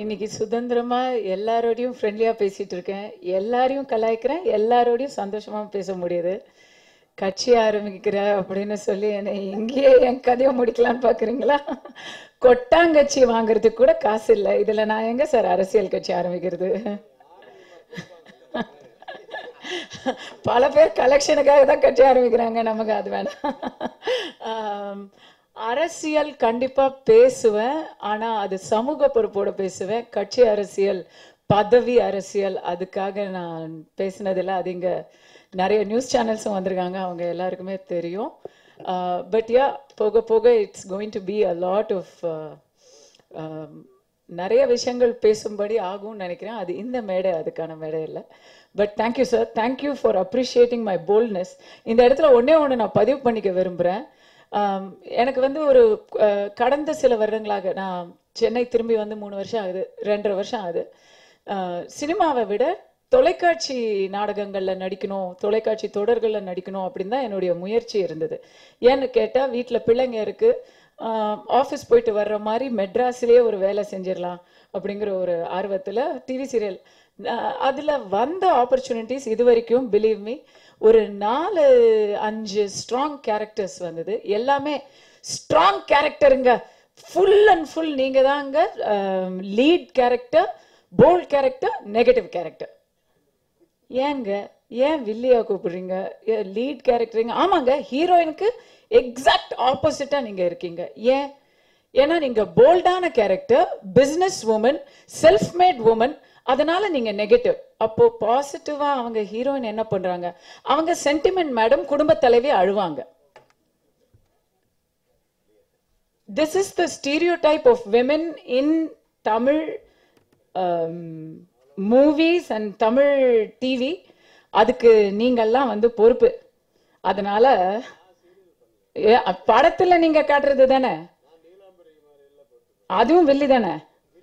இன்னைக்கு சுதந்திரமா எல்லாரோடையும் ஃப்ரெண்ட்லியா பேசிட்டு இருக்கேன் எல்லாரையும் கலாய்க்கிறேன் எல்லாரோடையும் சந்தோஷமா பேச முடியுது கட்சி ஆரம்பிக்கிற அப்படின்னு சொல்லி என்னை இங்கேயே என் கதையை முடிக்கலான்னு பாக்குறீங்களா கொட்டாங்கச்சி வாங்குறதுக்கு கூட காசு இல்லை இதுல நான் எங்க சார் அரசியல் கட்சி ஆரம்பிக்கிறது பல பேர் கலெக்ஷனுக்காக தான் கட்சி ஆரம்பிக்கிறாங்க நமக்கு அது வேணாம் ஆம், அரசியல் கண்டிப்பா பேசுவேன் ஆனா அது சமூக பொறுப்போட பேசுவேன் கட்சி அரசியல் பதவி அரசியல் அதுக்காக நான் பேசினதில்ல அது இங்க நிறைய நியூஸ் சேனல்ஸும் வந்திருக்காங்க அவங்க எல்லாருக்குமே தெரியும் பட் யா போக போக it's going to be a lot of நிறைய விஷயங்கள் பேசும்படி ஆகும்னு நினைக்கிறேன் அது இந்த மேடை அதுக்கான மேடை இல்லை but thank you sir thank you for appreciating my boldness இந்த இடத்துல ஒண்ணே ஒன்று நான் பதிவு பண்ணிக்க விரும்புகிறேன் எனக்கு வந்து ஒரு அஹ், கடந்த சில வருடங்களாக நான் சென்னை திரும்பி வந்து மூணு வருஷம் ஆகுது ரெண்டரை வருஷம் ஆகுது அஹ், சினிமாவை விட தொலைக்காட்சி நாடகங்கள்ல நடிக்கணும் தொலைக்காட்சி தொடர்கள்ல நடிக்கணும் அப்படின்னு தான் என்னுடைய முயற்சி இருந்தது ஏன்னு கேட்டா வீட்ல பிள்ளைங்க இருக்கு ஆஃபீஸ் போயிட்டு வர்ற மாதிரி மெட்ராஸ்லயே ஒரு வேலை செஞ்சிடலாம் அப்படிங்கிற ஒரு ஆர்வத்துல டிவி சீரியல் அதுல வந்த ஆப்பர்ச்சுனிட்டிஸ் இது வரைக்கும் பிலீவ் மீ ஒரு நாலு அஞ்சு ஸ்ட்ராங் கேரக்டர்ஸ் வந்தது எல்லாமே ஸ்ட்ராங் கேரக்டருங்க ஃபுல் அண்ட் ஃபுல் நீங்க தாங்க lead character bold character negative character ஏங்க ஏன் வில்லியா கூப்பிடுறீங்க லீட் கேரக்டருங்க ஆமாங்க ஹீரோயினுக்கு எக்ஸாக்ட் ஆப்போசிட்டா நீங்க இருக்கீங்க ஏன் ஏன்னா நீங்க போல்டான character business woman self made woman அதனால நீங்க நெகட்டிவ் அப்போ பாசிட்டிவா அவங்க ஹீரோயின் என்ன பண்றாங்க அவங்க சென்டிமெண்ட் மேடம் குடும்ப தலைவி அழுவாங்க this is the stereotype of women in Tamil um, movies and Tamil TV அதுக்கு நீங்கெல்லாம் வந்து பொறுப்பு அதனால ஏ, படத்துல நீங்க காட்டுறது தானே அதுவும் வெள்ளி தானே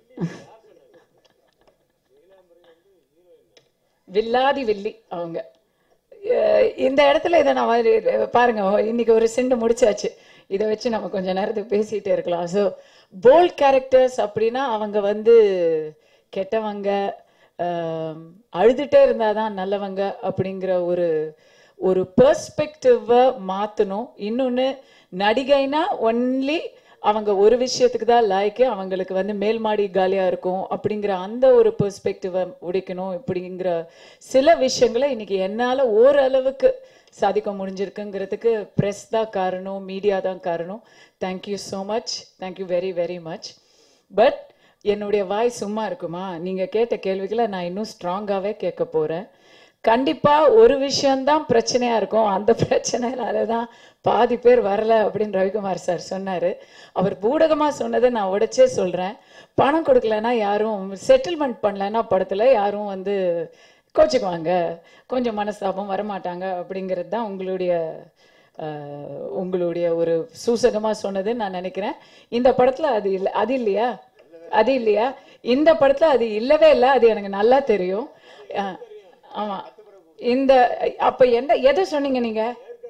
வில்லாதி வில்லி அவங்க அஹ் இந்த இடத்துல இதை நான் வந்து- பாருங்க இன்னைக்கு ஒரு சிண்டு முடிச்சாச்சு இதை வச்சு நம்ம கொஞ்ச நேரத்துக்கு பேசிட்டே இருக்கலாம் ஸோ போல்ட் கேரக்டர்ஸ் அப்படின்னா அவங்க வந்து கெட்டவங்க ஆம், அழுதுட்டே இருந்தாதான் நல்லவங்க அப்படிங்கிற ஒரு ஒரு பெர்ஸ்பெக்டிவை மாற்றணும் இன்னொன்று நடிகைனா ஒன்லி அவங்க ஒரு விஷயத்துக்கு தான் லாய்க்கு அவங்களுக்கு வந்து மேல் மாடி காலியா இருக்கும் அப்படிங்கிற அந்த ஒரு பெர்ஸ்பெக்டிவை உடைக்கணும் இப்படிங்கிற சில விஷயங்களை இன்னைக்கு என்னால ஓரளவுக்கு சாதிக்க முடிஞ்சிருக்குங்கிறதுக்கு ப்ரெஸ் தான் காரணம் மீடியா தான் காரணம் thank you so much thank you very very much but என்னுடைய வாய் சும்மா இருக்குமா நீங்க கேட்ட கேள்விகளை நான் இன்னும் ஸ்ட்ராங்காவே கேட்க போறேன் கண்டிப்பா ஒரு விஷயம்தான் பிரச்சனையா இருக்கும் அந்த பிரச்சனைனால தான் பாதி பேர் வரல அப்படின்னு ரவிக்குமார் சார் சொன்னாரு அவர் பூடகமா சொன்னதை நான் உடைச்சே சொல்றேன் பணம் கொடுக்கலன்னா யாரும் செட்டில்மெண்ட் பண்ணலன்னா படத்துல யாரும் வந்து கோச்சுக்குவாங்க கொஞ்சம் மனஸ்தாபம் வரமாட்டாங்க அப்படிங்கிறது தான் உங்களுடைய அஹ், உங்களுடைய ஒரு சூசகமா சொன்னதுன்னு நான் நினைக்கிறேன் இந்த படத்துல அது இல்லை அது இல்லையா அது இல்லையா இந்த படத்துல அது இல்லவே இல்லை அது எனக்கு நல்லா தெரியும் அஹ், ஆமா இந்த அப்ப எந்த எதை சொன்னீங்க நீங்க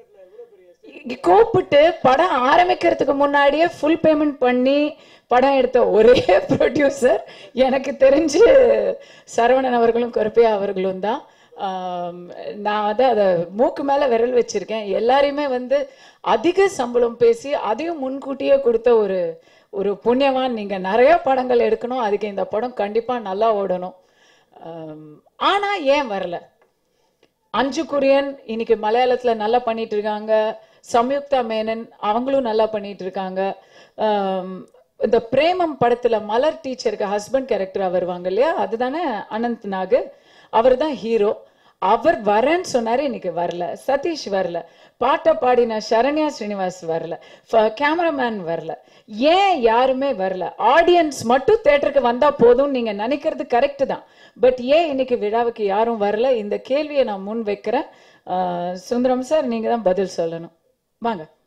இ- கூப்பிட்டு படம் ஆரம்பிக்கிறதுக்கு முன்னாடியே ஃபுல் பேமெண்ட் பண்ணி படம் எடுத்த ஒரே ப்ரொடியூசர் எனக்கு தெரிஞ்சு சரவணன் அவர்களும் கருப்பையா அவர்களும் தான் ஆம், நான் வந்து அதை மூக்கு மேல விரல் வச்சிருக்கேன் எல்லாரையுமே வந்து அதிக சம்பளம் பேசி அதையும் முன்கூட்டியே கொடுத்த ஒரு ஒரு புண்ணியவான் நீங்க நிறைய படங்கள் எடுக்கணும் அதுக்கு இந்த படம் கண்டிப்பா நல்லா ஓடணும் ஆம், ஆனா ஏன் வரல அஞ்சு குரியன் இன்னைக்கு மலையாளத்துல நல்லா பண்ணிட்டு இருக்காங்க சம்யுக்தா மேனன் அவங்களும் நல்லா பண்ணிட்டு இருக்காங்க ஆம், இந்த பிரேமம் படத்துல மலர் டீச்சருக்கு ஹஸ்பண்ட் கேரக்டரா வருவாங்க இல்லையா அதுதானே அனந்த் நாகு அவர் தான் ஹீரோ அவர் வரேன்னு சொன்னாரு இன்னைக்கு வரல சதீஷ் வரல பாட்டை பாடின சரண்யா ஸ்ரீனிவாஸ் வரல கேமராமேன் வரல ஏன் யாருமே வரல ஆடியன்ஸ் மட்டும் தேட்டருக்கு வந்தா போதும் நீங்க நினைக்கிறது கரெக்ட் தான் பட் ஏன் இன்னைக்கு விழாவுக்கு யாரும் வரல இந்த கேள்வியை நான் முன் வைக்கிறேன் ஆஹ் சுந்தரம் சார் நீங்க தான் பதில் சொல்லணும் வாங்க